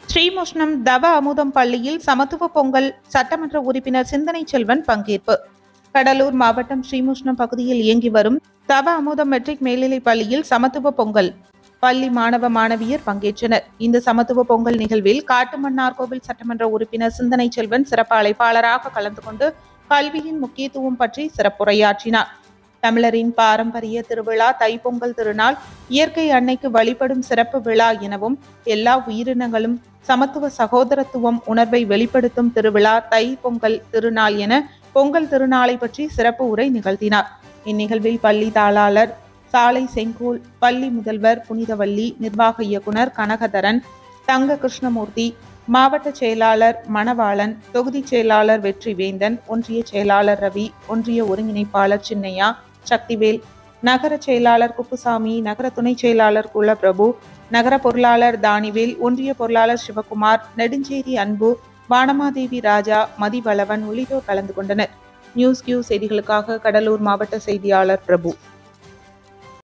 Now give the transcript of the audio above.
ஸ்ரீமுஷ்ணம் தவ அமுதம் பள்ளியில் சமத்துவ பொங்கல் சட்டமன்ற உறுப்பினர் சிந்தனை செல்வன் பங்கேற்பு கடலூர் மாவட்டம் ஸ்ரீமுஷ்ணம் பகுதியில் இயங்கி வரும் தவ அமுதம் மெட்ரிக் மேல்நிலைப் பள்ளியில் சமத்துவ பொங்கல் பள்ளி மாணவ மாணவியர் பங்கேற்றனர் இந்த சமத்துவ பொங்கல் நிகழ்வில் காட்டுமன்னார்கோவில் சட்டமன்ற உறுப்பினர் சிந்தனை செல்வன் சிறப்பு அழைப்பாளராக கலந்து கொண்டு கல்வியின் முக்கியத்துவம் பற்றி சிறப்புரையாற்றினார் தமிழரின் பாரம்பரிய திருவிழா தைப்பொங்கல் திருநாள் இயற்கை அன்னைக்கு வழிபடும் சிறப்பு விழா எனவும் எல்லா உயிரினங்களும் சமத்துவ சகோதரத்துவம் உணர்வை வெளிப்படுத்தும் திருவிழா தை பொங்கல் திருநாள் என பொங்கல் திருநாளை பற்றி சிறப்பு உரை நிகழ்த்தினார் இந்நிகழ்வில் பள்ளி தாளாளர் சாலை செங்கோல் பள்ளி முதல்வர் புனிதவள்ளி நிர்வாக இயக்குனர் கனகதரன் தங்க கிருஷ்ணமூர்த்தி மாவட்ட செயலாளர் மணவாளன் தொகுதி செயலாளர் வெற்றிவேந்தன் ஒன்றிய செயலாளர் ரவி ஒன்றிய ஒருங்கிணைப்பாளர் சின்னையா சக்திவேல் நகர செயலாளர் குப்புசாமி நகர துணை செயலாளர் குலபிரபு நகர பொருளாளர் தானிவேல் ஒன்றிய பொருளாளர் சிவகுமார் நெடுஞ்சேரி அன்பு வானமாதேவி ராஜா மதிவளவன் உள்ளிட்டோர் கலந்து கொண்டனர் நியூஸ் கியூ செய்திகளுக்காக கடலூர் மாவட்ட செய்தியாளர் பிரபு